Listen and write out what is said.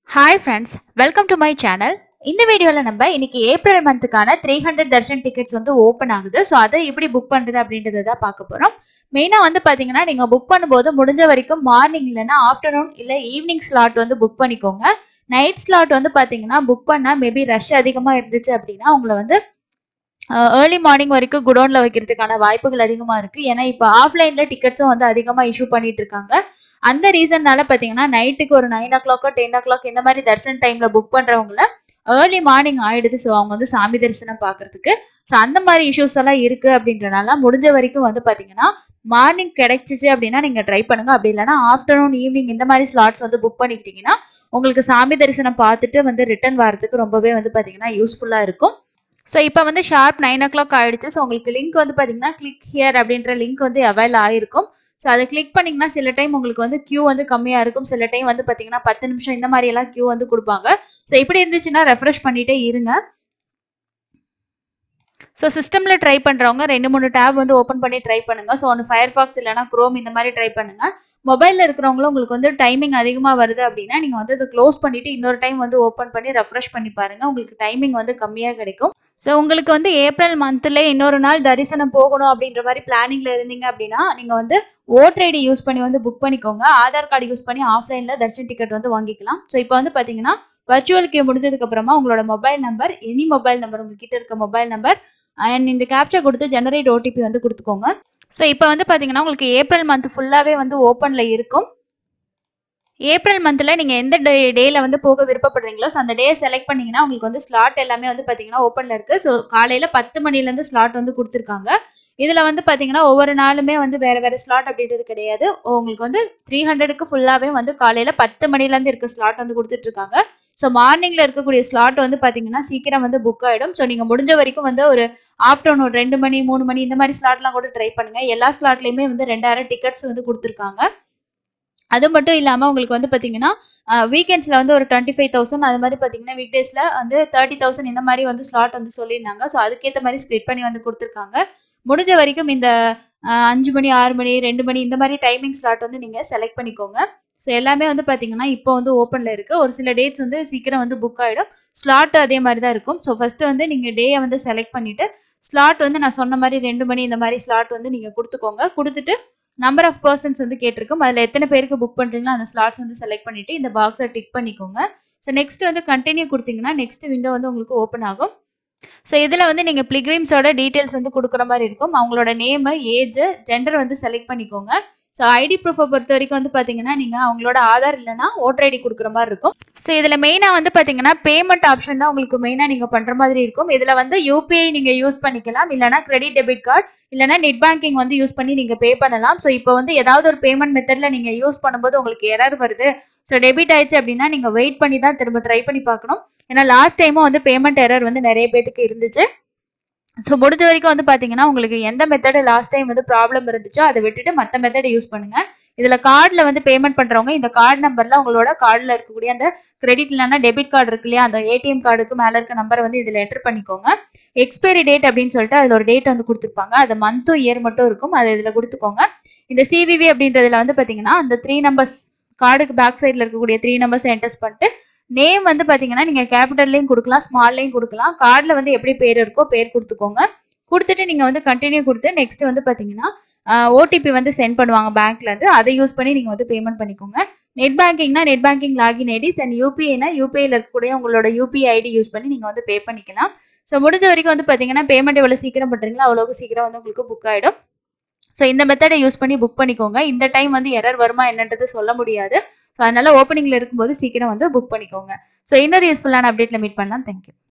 hi friends welcome to my channel இந்த வீடியோவில் நம்ம இன்னைக்கு ஏப்ரல் மந்த்துக்கான த்ரீ ஹண்ட்ரட் தர்ஷன் டிக்கெட்ஸ் வந்து ஓப்பன் ஆகுது ஸோ அதை எப்படி புக் பண்ணுறது அப்படின்றத தான் பார்க்க போகிறோம் மெயினாக வந்து பார்த்தீங்கன்னா நீங்கள் புக் பண்ணும்போது முடிஞ்ச வரைக்கும் மார்னிங் இல்லைன்னா ஆஃப்டர்நூன் இல்லை ஈவினிங் ஸ்லாட் வந்து புக் பண்ணிக்கோங்க நைட் ஸ்லாட் வந்து பார்த்தீங்கன்னா புக் பண்ணால் மேபி ரஷ் அதிகமாக இருந்துச்சு அப்படின்னா உங்களை வந்து ஏர்லி மார்னிங் வரைக்கும் குடோனில் வைக்கிறதுக்கான வாய்ப்புகள் அதிகமாக இருக்குது ஏன்னா இப்போ ஆஃப்லைனில் டிக்கெட்ஸும் வந்து அதிகமாக இஷ்யூ பண்ணிட்டு இருக்காங்க அந்த ரீசன்னால பார்த்தீங்கன்னா நைட்டுக்கு ஒரு நைன் ஓ கிளாக்கோ டென் ஓ கிளாக் இந்த மாதிரி தரிசன டைமில் புக் பண்ணுறவங்கள ஏர்லி மார்னிங் ஆயிடுது ஸோ அவங்க வந்து சாமி தரிசனம் பார்க்கறதுக்கு ஸோ அந்த மாதிரி இஷ்யூஸ் எல்லாம் இருக்குது அப்படின்றனால முடிஞ்ச வரைக்கும் வந்து பார்த்தீங்கன்னா மார்னிங் கிடைச்சிச்சு அப்படின்னா நீங்கள் ட்ரை பண்ணுங்க அப்படி இல்லைன்னா ஆஃப்டர்நூன் ஈவினிங் இந்த மாதிரி ஸ்லாட்ஸ் வந்து புக் பண்ணிக்கிட்டீங்கன்னா உங்களுக்கு சாமி தரிசனம் பார்த்துட்டு வந்து ரிட்டர்ன் வரதுக்கு ரொம்பவே வந்து பார்த்தீங்கன்னா யூஸ்ஃபுல்லாக இருக்கும் ஸோ இப்போ வந்து ஷார்ப் நைன் ஓ கிளாக் ஆயிடுச்சு ஸோ உங்களுக்கு லிங்க் வந்து பார்த்தீங்கன்னா கிளிக் ஹியர் அப்படின்ற லிங்க் வந்து அவைல் ஆயிருக்கும் ஸோ அதை கிளிக் பண்ணிங்கன்னா சில டைம் உங்களுக்கு வந்து கியூ வந்து கம்மியாக இருக்கும் சில டைம் வந்து பார்த்தீங்கன்னா பத்து நிமிஷம் இந்த மாதிரி எல்லாம் கியூ வந்து கொடுப்பாங்க ஸோ இப்படி இருந்துச்சுன்னா ரெஃப்ரெஷ் பண்ணிட்டே இருங்க ஸோ சிஸ்டமில் ட்ரை பண்ணுறவங்க ரெண்டு மூணு டேப் வந்து ஓப்பன் பண்ணி ட்ரை பண்ணுங்க ஸோ ஒன்று ஃபயர் ஃபாக்ஸ் இல்லைனா க்ரோம் இந்த மாதிரி ட்ரை பண்ணுங்க மொபைலில் இருக்கிறவங்களும் உங்களுக்கு வந்து டைமிங் அதிகமாக வருது அப்படின்னா நீங்கள் வந்து அதை க்ளோஸ் பண்ணிட்டு இன்னொரு டைம் வந்து ஓப்பன் பண்ணி ரெஃப்ரெஷ் பண்ணி பாருங்க உங்களுக்கு டைமிங் வந்து கம்மியாக கிடைக்கும் ஸோ உங்களுக்கு வந்து ஏப்ரல் மந்த்ல இன்னொரு நாள் தரிசனம் போகணும் அப்படின்ற மாதிரி பிளானிங்ல இருந்தீங்க அப்படின்னா நீங்க வந்து ஓட்டர் ஐடி யூஸ் பண்ணி வந்து புக் பண்ணிக்கோங்க ஆதார் கார்டு யூஸ் பண்ணி ஆஃப்லைன்ல தர்ஷன் டிக்கெட் வந்து வாங்கிக்கலாம் ஸோ இப்போ வந்து பாத்தீங்கன்னா வர்ச்சுவல் கியூ முடிஞ்சதுக்கு அப்புறமா உங்களோட mobile number any mobile number உங்ககிட்ட இருக்க மொபைல் நம்பர் அண்ட் இந்த கேப்சா கொடுத்து ஜெனரேட் ஓடிபி வந்து கொடுத்துக்கோங்க ஸோ இப்போ வந்து பாத்தீங்கன்னா உங்களுக்கு ஏப்ரல் மந்த் ஃபுல்லாவே வந்து ஓப்பன்ல இருக்கும் ஏப்ரல் மந்த்தில் நீங்கள் எந்த டே டேயில் வந்து போக விருப்பப்படுறீங்களோ ஸோ அந்த டே செலக்ட் பண்ணிங்கன்னா உங்களுக்கு வந்து ஸ்லாட் எல்லாமே வந்து பார்த்தீங்கன்னா ஓப்பனில் இருக்குது ஸோ காலையில் பத்து மணிலேருந்து ஸ்லாட் வந்து கொடுத்துருக்காங்க இதில் வந்து பார்த்தீங்கன்னா ஒவ்வொரு நாளுமே வந்து வேறு வேறு ஸ்லாட் அப்படின்றது கிடையாது உங்களுக்கு வந்து த்ரீ ஹண்ட்ரடுக்கு ஃபுல்லாகவே வந்து காலையில் பத்து மணிலேருந்து இருக்க ஸ்லாட் வந்து கொடுத்துட்ருக்காங்க ஸோ மார்னிங்கில் இருக்கக்கூடிய ஸ்லாட் வந்து பார்த்தீங்கன்னா சீக்கிரம் வந்து புக் ஆகிடும் ஸோ நீங்கள் முடிஞ்ச வரைக்கும் வந்து ஒரு ஆஃப்டர்நூன் ரெண்டு மணி மூணு மணி இந்த மாதிரி ஸ்லாட்லாம் கூட ட்ரை பண்ணுங்கள் எல்லா ஸ்லாட்லேயுமே வந்து ரெண்டாயிரம் டிக்கெட்ஸ் வந்து கொடுத்துருக்காங்க அது மட்டும் இல்லாமல் உங்களுக்கு வந்து பார்த்தீங்கன்னா வீக்கெண்ட்ஸில் வந்து ஒரு டுவெண்ட்டி ஃபைவ் தௌசண்ட் அது மாதிரி பார்த்தீங்கன்னா வீக் டேஸில் வந்து தேர்ட்டி தௌசண்ட் இந்த மாதிரி வந்து ஸ்லாட் வந்து சொல்லியிருந்தாங்க ஸோ அதுக்கேற்ற மாதிரி ஸ்ப்ளிட் பண்ணி வந்து கொடுத்துருக்காங்க முடிஞ்ச வரைக்கும் இந்த அஞ்சு மணி ஆறு மணி ரெண்டு மணி இந்த மாதிரி டைமிங் ஸ்லாட் வந்து நீங்கள் செலக்ட் பண்ணிக்கோங்க ஸோ எல்லாமே வந்து பார்த்தீங்கன்னா இப்போ வந்து ஓப்பனில் இருக்குது ஒரு சில டேட்ஸ் வந்து சீக்கிரம் வந்து புக் ஆகிடும் ஸ்லாட் அதே மாதிரி தான் இருக்கும் ஸோ ஃபஸ்ட்டு வந்து நீங்கள் டேயை வந்து செலக்ட் பண்ணிவிட்டு ஸ்லாட் வந்து நான் சொன்ன மாதிரி ரெண்டு மணி இந்த மாதிரி ஸ்லாட் வந்து நீங்கள் கொடுத்துக்கோங்க கொடுத்துட்டு நம்பர் ஆஃப் பர்சன்ஸ் வந்து கேட்டிருக்கும் அதில் எத்தனை பேருக்கு புக் பண்ணுறீங்களோ அந்த ஸ்லாட்ஸ் வந்து செலக்ட் பண்ணிவிட்டு இந்த பாக்ஸை டிக் பண்ணிக்கோங்க ஸோ நெக்ஸ்ட் வந்து கண்டினியூ கொடுத்தீங்கன்னா நெக்ஸ்ட் விண்டோ வந்து உங்களுக்கு ஓப்பன் ஆகும் ஸோ இதில் வந்து நீங்கள் பிளிக்ரிம்ஸோட டீட்டெயில்ஸ் வந்து கொடுக்குற மாதிரி இருக்கும் அவங்களோட நேமு ஏஜ் ஜெண்டர் வந்து செலக்ட் பண்ணிக்கோங்க ஸோ ஐடி ப்ரூஃபை பொறுத்த வரைக்கும் வந்து பார்த்தீங்கன்னா நீங்கள் அவங்களோட ஆதார் இல்லைனா ஓட்டர் ஐடி கொடுக்குற மாதிரி இருக்கும் ஸோ இதில் மெயினாக வந்து பார்த்தீங்கன்னா பேமெண்ட் ஆப்ஷன் தான் உங்களுக்கு மெயினாக நீங்கள் பண்ணுற மாதிரி இருக்கும் இதில் வந்து யூபிஐ நீங்கள் யூஸ் பண்ணிக்கலாம் இல்லைனா கிரெடிட் டெபிட் கார்டு இல்லைனா நெட் பேங்கிங் வந்து யூஸ் பண்ணி நீங்கள் பே பண்ணலாம் ஸோ இப்போ வந்து ஏதாவது ஒரு பேமெண்ட் மெத்தடில் நீங்கள் யூஸ் பண்ணும்போது உங்களுக்கு எரர் வருது ஸோ டெபிட் ஆயிடுச்சு அப்படின்னா நீங்கள் வெயிட் பண்ணி தான் திரும்ப ட்ரை பண்ணி பார்க்கணும் ஏன்னா லாஸ்ட் டைமும் வந்து பேமெண்ட் எரர் வந்து நிறைய பேத்துக்கு இருந்துச்சு ஸோ முடிஞ்ச வரைக்கும் வந்து பார்த்தீங்கன்னா உங்களுக்கு எந்த மெத்தடு லாஸ்ட் டைம் வந்து ப்ராப்ளம் இருந்துச்சோ அதை விட்டுட்டு மற்ற மெத்தடை யூஸ் பண்ணுங்க இதில் கார்டில் வந்து பேமெண்ட் பண்ணுறவங்க இந்த கார்டு நம்பரில் உங்களோட கார்டில் இருக்கக்கூடிய அந்த கிரெடிட் இல்லைனா டெபிட் கார்டு இருக்கு இல்லையா அந்த ஏடிஎம் கார்டுக்கு மேலே இருக்க நம்பரை வந்து இதில் என்டர் பண்ணிக்கோங்க எக்ஸ்பைரி டேட் அப்படின்னு சொல்லிட்டு அதில் ஒரு டேட் வந்து கொடுத்துருப்பாங்க அது மந்த்தும் இயர் மட்டும் இருக்கும் அதை இதில் கொடுத்துக்கோங்க இந்த சிவிவி அப்படின்றதுல வந்து பார்த்தீங்கன்னா அந்த த்ரீ நம்பர்ஸ் கார்டுக்கு பேக் சைடில் இருக்கக்கூடிய த்ரீ நம்பர்ஸ் என்டர்ஸ் பண்ணிட்டு நேம் வந்து பார்த்தீங்கன்னா நீங்கள் கேபிட்டல்லையும் கொடுக்கலாம் ஸ்மால்லையும் கொடுக்கலாம் கார்டில் வந்து எப்படி பேர் இருக்கோ பேர் கொடுத்துக்கோங்க கொடுத்துட்டு நீங்கள் வந்து கண்டினியூ கொடுத்து நெக்ஸ்ட் வந்து பார்த்தீங்கன்னா ஓடிபி வந்து சென்ட் பண்ணுவாங்க பேங்க்லேருந்து அதை யூஸ் பண்ணி நீங்கள் வந்து பேமெண்ட் பண்ணிக்கோங்க நெட் பேங்கிங்னா net banking login IDs and யூபிஐனா யூபிஐயில் இருக்கக்கூடிய உங்களோட யூபிஐ ஐடி யூஸ் பண்ணி நீங்கள் வந்து பே பண்ணிக்கலாம் ஸோ முடிஞ்ச வரைக்கும் வந்து பார்த்தீங்கன்னா பேமெண்ட் எவ்வளோ சீக்கிரம் பண்ணுறீங்களோ அவ்வளோக்கு சீக்கிரம் வந்து உங்களுக்கு புக் ஆகிடும் ஸோ இந்த மெத்தடை யூஸ் பண்ணி புக் பண்ணிக்கோங்க இந்த டைம் வந்து எரர் வருமா என்னன்றது சொல்ல முடியாது ஸோ அதனால ஓப்பனிங்கில் இருக்கும்போது சீக்கிரம் வந்து புக் பண்ணிக்கோங்க ஸோ இன்னொரு யூஸ்ஃபுல்லான அப்டேட்டில் மீட் பண்ணலாம் தேங்க்யூ